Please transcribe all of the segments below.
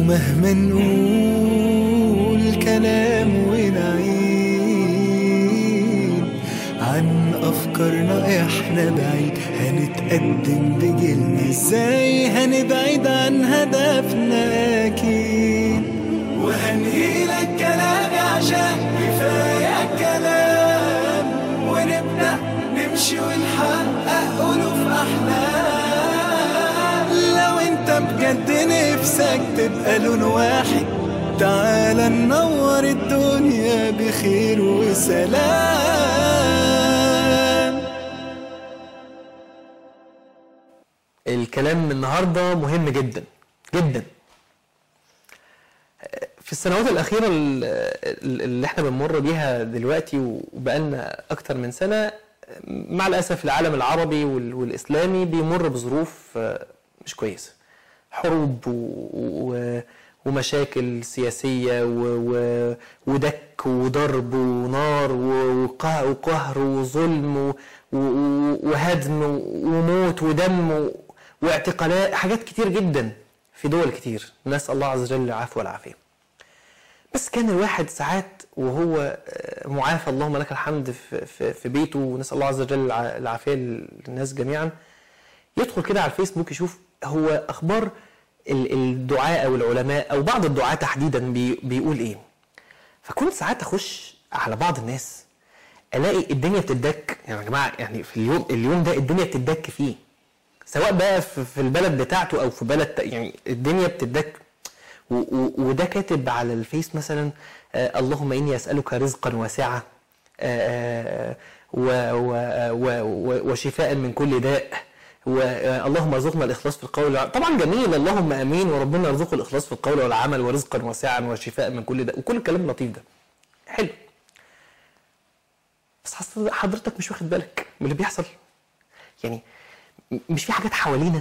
ومهما نقول كلام ونعيد عن أفكارنا إحنا بعيد هنتقدم بجيلنا إزاي هنبعد عن هدفنا أكيد وهنهيلك كلامي عشان كفاية كلام ونبدأ نمشي ونحقق ألوف أحلام لو أنت بجد نفسك تبقى لون واحد تعال ننور الدنيا بخير وسلام الكلام النهارده مهم جدا جدا في السنوات الأخيرة ال- ال- اللي احنا بنمر بيها دلوقتي وبقالنا أكتر من سنة مع الأسف العالم العربي وال- والإسلامي بيمر بظروف آه، مش كويسة حروب و- و- ومشاكل سياسية و- و- ودك وضرب ونار و- وقه- وقهر وظلم و- و- وهدم وموت ودم و- واعتقالات حاجات كتير جدا في دول كتير نسأل الله عز وجل العفو والعافية بس كان الواحد ساعات وهو آه، معافى اللهم لك الحمد في, في, في بيته ونسأل الله عز وجل الع- العافية للناس جميعا يدخل كده على الفيسبوك يشوف هو أخبار ال- الدعاء أو العلماء أو بعض الدعاة تحديدا بي بيقول إيه فكنت ساعات أخش على بعض الناس ألاقي الدنيا بتدك يعني يا جماعة يعني في اليوم اليوم ده الدنيا بتدك فيه سواء بقى في في البلد بتاعته او في بلد تا- يعني الدنيا بتدك و- و- وده كاتب على الفيس مثلا آه اللهم اني اسالك رزقا واسعا آه، آه، و- و- و- و- وشفاء من كل داء واللهم ارزقنا الاخلاص في القول طبعا جميل اللهم امين وربنا يرزقه الاخلاص في القول والعمل ورزقا واسعا وشفاء من كل داء وكل الكلام اللطيف ده حلو بس حضرتك- حضرتك مش واخد بالك من اللي بيحصل يعني م- مش في حاجات حوالينا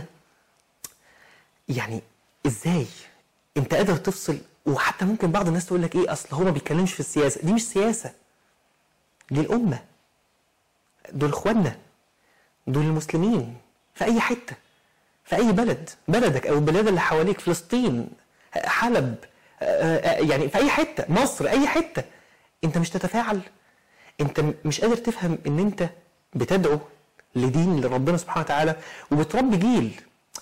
يعني ازاي انت قادر تفصل وحتى ممكن بعض الناس تقول لك ايه اصل هو ما بيتكلمش في السياسه دي مش سياسه دي الامه دول اخواننا دول المسلمين في اي حته في اي بلد بلدك او البلاد اللي حواليك فلسطين حلب آه، آه، يعني في اي حته مصر اي حته انت مش تتفاعل انت م- مش قادر تفهم ان انت بتدعو لدين لربنا سبحانه وتعالى وبتربي جيل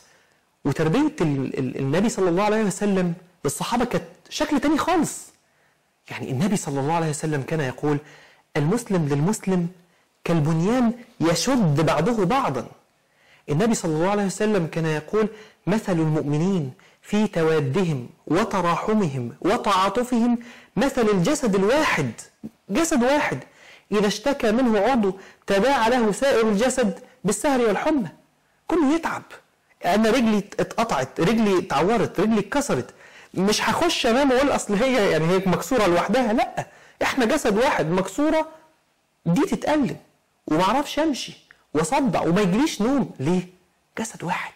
وتربيه ال- ال- النبي صلى الله عليه وسلم للصحابه كانت شكل تاني خالص يعني النبي صلى الله عليه وسلم كان يقول المسلم للمسلم كالبنيان يشد بعضه بعضا النبي صلى الله عليه وسلم كان يقول مثل المؤمنين في توادهم وتراحمهم وتعاطفهم مثل الجسد الواحد جسد واحد إذا اشتكى منه عضو تداعى له سائر الجسد بالسهر والحمى كله يتعب أنا رجلي اتقطعت رجلي اتعورت رجلي اتكسرت مش هخش انام واقول اصل هي يعني هي مكسوره لوحدها لا احنا جسد واحد مكسوره دي تتألم ومعرفش امشي واصدع وما يجيليش نوم ليه؟ جسد واحد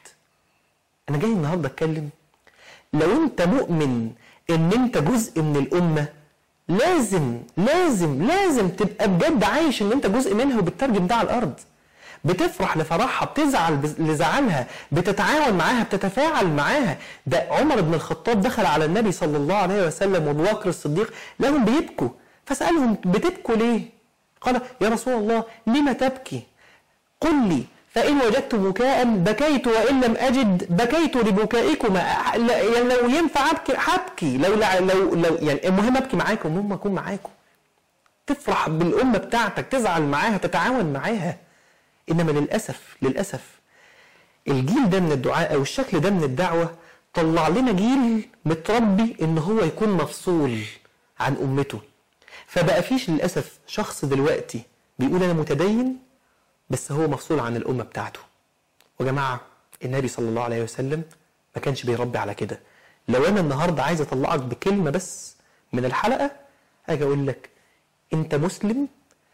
انا جاي النهارده اتكلم لو انت مؤمن ان انت جزء من الامه لازم لازم لازم تبقى بجد عايش ان انت جزء منها وبتترجم ده على الارض بتفرح لفرحها بتزعل بز- لزعلها بتتعاون معاها بتتفاعل معاها ده عمر بن الخطاب دخل على النبي صلى الله عليه وسلم وابو بكر الصديق لهم بيبكوا فسألهم بتبكوا ليه قال يا رسول الله لم تبكي قل لي فإن وجدت بكاء بكيت وإن لم أجد بكيت لبكائكما لا- يعني لو ينفع أبكي هبكي لو لو لو يعني المهم أبكي معاكم المهم أكون معاكم تفرح بالأمة بتاعتك تزعل معاها تتعاون معاها إنما للأسف للأسف الجيل ده من الدعاء أو الشكل ده من الدعوة طلع لنا جيل متربي إن هو يكون مفصول عن أمته فبقى فيش للأسف شخص دلوقتي بيقول أنا متدين بس هو مفصول عن الأمة بتاعته وجماعة النبي صلى الله عليه وسلم ما كانش بيربي على كده لو أنا النهاردة عايز أطلعك بكلمة بس من الحلقة أجي أقول لك أنت مسلم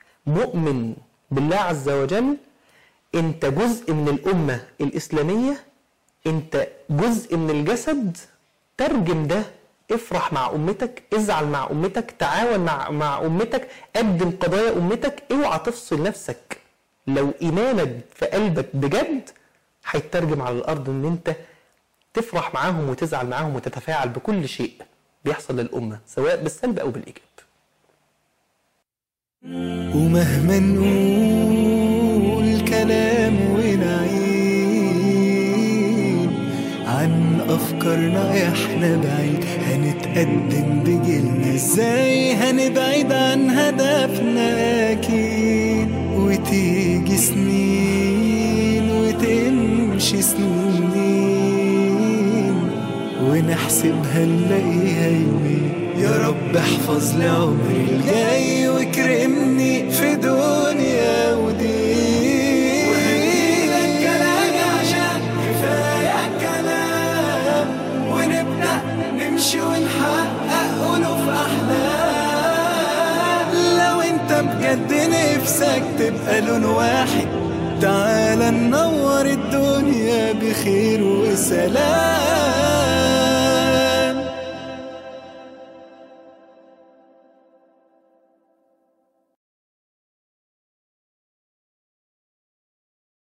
مؤمن بالله عز وجل أنت جزء من الأمة الإسلامية أنت جزء من الجسد ترجم ده افرح مع أمتك ازعل مع أمتك تعاون مع, مع أمتك قدم قضايا أمتك اوعى تفصل نفسك لو إيمانك في قلبك بجد هيترجم على الأرض إن أنت تفرح معاهم وتزعل معاهم وتتفاعل بكل شيء بيحصل للأمة سواء بالسلب أو بالإيجاب ومهما نقول كلام ونعيد عن أفكارنا إحنا بعيد هنتقدم بجيلنا إزاي هنبعد عن هدفنا أكيد وتيجي سنين وتمشي سنين ونحسبها نلاقيها يومين يا رب احفظ لي عمري الجاي واكرمني في دنيا ودين وهديلك كلام عشان كفاية كلام ونبدأ نمشي ونحقق ألوف أحلام لو انت بجد نفسك تبقى لون واحد تعال ننور الدنيا بخير وسلام